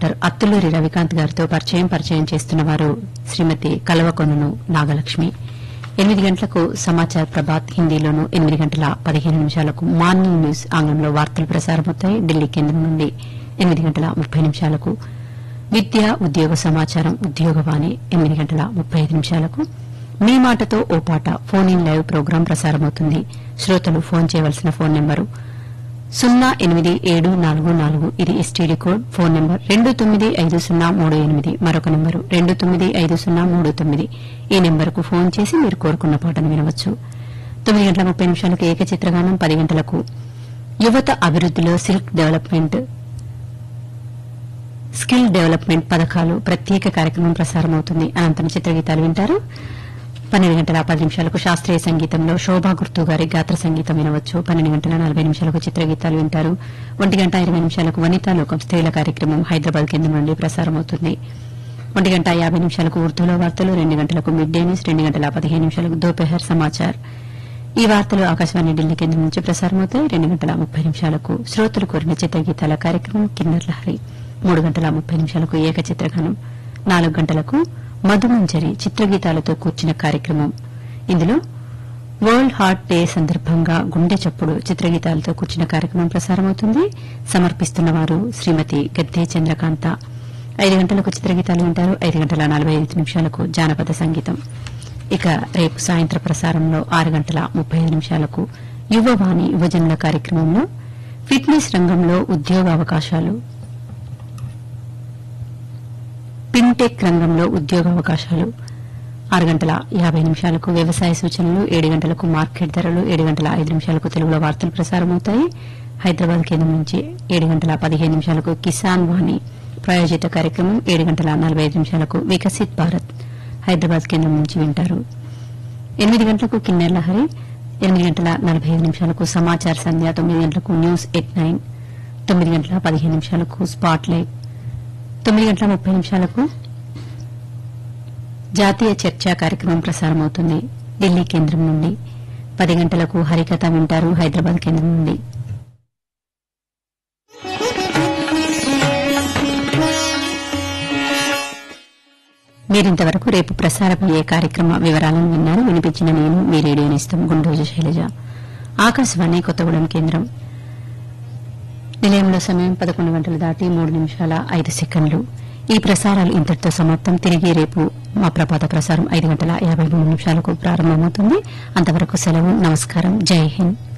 doctor Attuluri Ravikanth గారితో పరిచయం పరిచయం చేస్తున్న వారు శ్రీమతి కలవకొనను నాగలక్ష్మి ఎనిమిది గంటలకు సమాచార్ ప్రభాత్ హిందీలోను ఎనిమిది గంటల పదిహేను నిమిషాలకు మార్నింగ్ న్యూస్ ఆంగ్లంలో వార్తలు ప్రసారమవుతాయి ఢిల్లీ కేంద్రం నుండి ఎనిమిది గంటల ముప్పై నిమిషాలకు విద్య ఉద్యోగ సమాచారం ఉద్యోగవాణి ఎనిమిది గంటల ముప్పై ఐదు నిమిషాలకు మీ మాటతో ఓ పాట ఫోన్ ఇన్ లైవ్ ప్రోగ్రాం ప్రసారమవుతుంది శ్రోతలు ఫోన్ చేయవలసిన ఫోన్ నెంబరు సున్నా ఎనిమిది ఏడు నాలుగు నాలుగు ఇది ఎస్టీడీ కోడ్ ఫోన్ నెంబర్ రెండు తొమ్మిది ఐదు సున్నా మూడు ఎనిమిది మరొక నెంబరు రెండు తొమ్మిది ఐదు సున్నా మూడు తొమ్మిది ఈ నెంబర్కు ఫోన్ చేసి మీరు కోరుకున్న పాటను వినవచ్చు తొమ్మిది గంటల ముప్పై నిమిషాలకు ఏకచిత్రగానం పది గంటలకు యువత అభివృద్దిలో సిల్క్ డెవలప్మెంట్ స్కిల్ డెవలప్మెంట్ పథకాలు ప్రత్యేక కార్యక్రమం ప్రసారమవుతుంది అనంతరం చిత్రగీతాలు వింటారు పన్నెండు గంటల పది నిమిషాలకు శాస్త్రీయ సంగీతంలో శోభా గుర్తు గారి గాత్ర సంగీతం వినవచ్చు పన్నెండు గంటల నలభై నిమిషాలకు చిత్రగీతాలు వింటారు ఒంటి గంట ఇరవై నిమిషాలకు వనితా లోకం స్త్రీల కార్యక్రమం హైదరాబాద్ కేంద్రం నుండి ప్రసారమవుతుంది ఒంటి గంట యాభై నిమిషాలకు ఉర్దూలో వార్తలు రెండు గంటలకు మిడ్ డే న్యూస్ రెండు గంటల పదిహేను నిమిషాలకు దోపెహర్ సమాచార్ ఈ వార్తలు ఆకాశవాణి ఢిల్లీ కేంద్రం నుంచి ప్రసారమవుతాయి రెండు గంటల ముప్పై నిమిషాలకు శ్రోతలు కోరిన చిత్రగీతాల కార్యక్రమం కిన్నర్ లహరి మూడు గంటల ముప్పై నిమిషాలకు ఏక చిత్రగానం నాలుగు గంటలకు మధుమంజరి చిత్రగీతాలతో కూర్చిన కార్యక్రమం ఇందులో వరల్డ్ హార్ట్ డే సందర్భంగా గుండె చప్పుడు చిత్రగీతాలతో కూర్చిన కార్యక్రమం ప్రసారమవుతుంది సమర్పిస్తున్న వారు శ్రీమతి గద్దే చంద్రకాంత ఐదు గంటలకు చిత్రగీతాలు వింటారు ఐదు గంటల నలభై ఐదు నిమిషాలకు జానపద సంగీతం ఇక రేపు సాయంత్ర ప్రసారంలో ఆరు గంటల ముప్పై ఐదు నిమిషాలకు యువవాణి యువజనుల కార్యక్రమంలో ఫిట్నెస్ రంగంలో ఉద్యోగ అవకాశాలు ఫిన్టెక్ రంగంలో ఉద్యోగ అవకాశాలు ఆరు గంటల యాభై నిమిషాలకు వ్యవసాయ సూచనలు ఏడు గంటలకు మార్కెట్ ధరలు ఏడు గంటల ఐదు నిమిషాలకు తెలుగులో వార్తలు ప్రసారమవుతాయి హైదరాబాద్ కేంద్రం నుంచి ఏడు గంటల పదిహేను నిమిషాలకు కిసాన్ వాణి ప్రాయోజిత కార్యక్రమం ఏడు గంటల నలభై ఐదు నిమిషాలకు వికసిత్ భారత్ హైదరాబాద్ కేంద్రం నుంచి వింటారు ఎనిమిది గంటలకు కిన్నెర్ లహరి ఎనిమిది గంటల నలభై ఐదు నిమిషాలకు సమాచార సంధ్య తొమ్మిది గంటలకు న్యూస్ ఎట్ నైన్ తొమ్మిది గంటల పదిహేను నిమిషాలకు స్పాట్ లైట్ తొమ్మిది గంటల ముప్పై నిమిషాలకు జాతీయ చర్చా కార్యక్రమం ప్రసారమవుతుంది ఢిల్లీ కేంద్రం నుండి పది గంటలకు హరికథ వింటారు హైదరాబాద్ కేంద్రం నుండి మీరింతవరకు రేపు ప్రసారమయ్యే కార్యక్రమ వివరాలను విన్నారు వినిపించిన నేను మీ రేడియో నేస్తం గుండోజు శైలజ ఆకాశవాణి కొత్తగూడెం కేంద్రం నిలయంలో సమయం పదకొండు గంటలు దాటి మూడు నిమిషాల ఐదు సెకండ్లు ఈ ప్రసారాలు ఇంతటితో సమాప్తం తిరిగి రేపు మా ప్రభాత ప్రసారం ఐదు గంటల యాభై మూడు నిమిషాలకు ప్రారంభమవుతుంది అంతవరకు సెలవు నమస్కారం జై హింద్